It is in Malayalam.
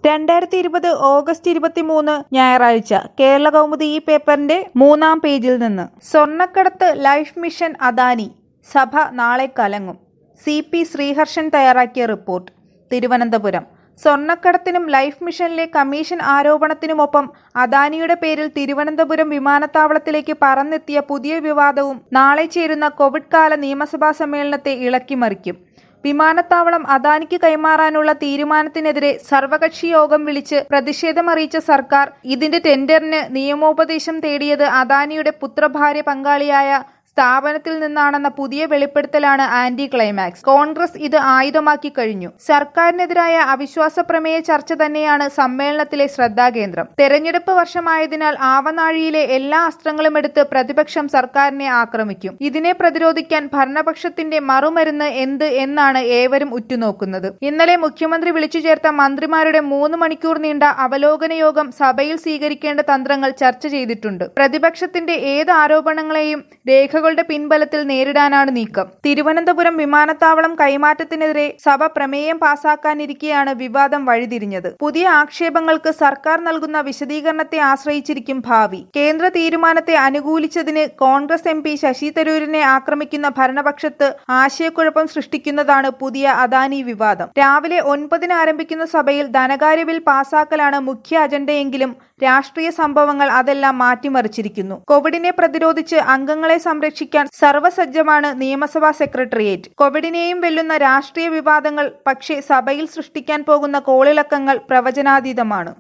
രണ്ടായിരത്തി ഇരുപത് ഓഗസ്റ്റ് ഇരുപത്തിമൂന്ന് ഞായറാഴ്ച കേരള കൗമുദി ഈ പേപ്പറിന്റെ മൂന്നാം പേജിൽ നിന്ന് സ്വർണ്ണക്കടത്ത് ലൈഫ് മിഷൻ അദാനി സഭ നാളെ കലങ്ങും സി പി ശ്രീഹർഷൻ തയ്യാറാക്കിയ റിപ്പോർട്ട് തിരുവനന്തപുരം സ്വർണ്ണക്കടത്തിനും ലൈഫ് മിഷനിലെ കമ്മീഷൻ ആരോപണത്തിനുമൊപ്പം അദാനിയുടെ പേരിൽ തിരുവനന്തപുരം വിമാനത്താവളത്തിലേക്ക് പറന്നെത്തിയ പുതിയ വിവാദവും നാളെ ചേരുന്ന കോവിഡ് കാല നിയമസഭാ സമ്മേളനത്തെ ഇളക്കിമറിക്കും വിമാനത്താവളം അദാനിക്ക് കൈമാറാനുള്ള തീരുമാനത്തിനെതിരെ സർവകക്ഷി യോഗം വിളിച്ച് പ്രതിഷേധമറിയിച്ച സർക്കാർ ഇതിന്റെ ടെൻഡറിന് നിയമോപദേശം തേടിയത് അദാനിയുടെ പുത്രഭാര്യ പങ്കാളിയായ സ്ഥാപനത്തിൽ നിന്നാണെന്ന പുതിയ വെളിപ്പെടുത്തലാണ് ആന്റി ക്ലൈമാക്സ് കോൺഗ്രസ് ഇത് ആയുധമാക്കി കഴിഞ്ഞു സർക്കാരിനെതിരായ അവിശ്വാസ പ്രമേയ ചർച്ച തന്നെയാണ് സമ്മേളനത്തിലെ ശ്രദ്ധാകേന്ദ്രം തെരഞ്ഞെടുപ്പ് വർഷമായതിനാൽ ആവനാഴിയിലെ എല്ലാ അസ്ത്രങ്ങളും എടുത്ത് പ്രതിപക്ഷം സർക്കാരിനെ ആക്രമിക്കും ഇതിനെ പ്രതിരോധിക്കാൻ ഭരണപക്ഷത്തിന്റെ മറുമരുന്ന് എന്ത് എന്നാണ് ഏവരും ഉറ്റുനോക്കുന്നത് ഇന്നലെ മുഖ്യമന്ത്രി വിളിച്ചു ചേർത്ത മന്ത്രിമാരുടെ മൂന്ന് മണിക്കൂർ നീണ്ട അവലോകന യോഗം സഭയിൽ സ്വീകരിക്കേണ്ട തന്ത്രങ്ങൾ ചർച്ച ചെയ്തിട്ടുണ്ട് പ്രതിപക്ഷത്തിന്റെ ഏത് ആരോപണങ്ങളെയും രേഖകളുടെ പിൻബലത്തിൽ നേരിടാനാണ് നീക്കം തിരുവനന്തപുരം വിമാനത്താവളം കൈമാറ്റത്തിനെതിരെ സഭ പ്രമേയം പാസാക്കാനിരിക്കെയാണ് വിവാദം വഴിതിരിഞ്ഞത് പുതിയ ആക്ഷേപങ്ങൾക്ക് സർക്കാർ നൽകുന്ന വിശദീകരണത്തെ ആശ്രയിച്ചിരിക്കും ഭാവി കേന്ദ്ര തീരുമാനത്തെ അനുകൂലിച്ചതിന് കോൺഗ്രസ് എം പി ശശി തരൂരിനെ ആക്രമിക്കുന്ന ഭരണപക്ഷത്ത് ആശയക്കുഴപ്പം സൃഷ്ടിക്കുന്നതാണ് പുതിയ അദാനി വിവാദം രാവിലെ ഒൻപതിന് ആരംഭിക്കുന്ന സഭയിൽ ധനകാര്യ ബിൽ പാസാക്കലാണ് മുഖ്യ അജണ്ടയെങ്കിലും രാഷ്ട്രീയ സംഭവങ്ങൾ അതെല്ലാം മാറ്റിമറിച്ചിരിക്കുന്നു കോവിഡിനെ പ്രതിരോധിച്ച് അംഗങ്ങളെ സംരക്ഷിക്കാൻ സർവ്വസജ്ജമാണ് നിയമസഭാ സെക്രട്ടേറിയറ്റ് കോവിഡിനെയും വെല്ലുന്ന രാഷ്ട്രീയ വിവാദങ്ങൾ പക്ഷേ സഭയിൽ സൃഷ്ടിക്കാൻ പോകുന്ന കോളിളക്കങ്ങൾ പ്രവചനാതീതമാണ്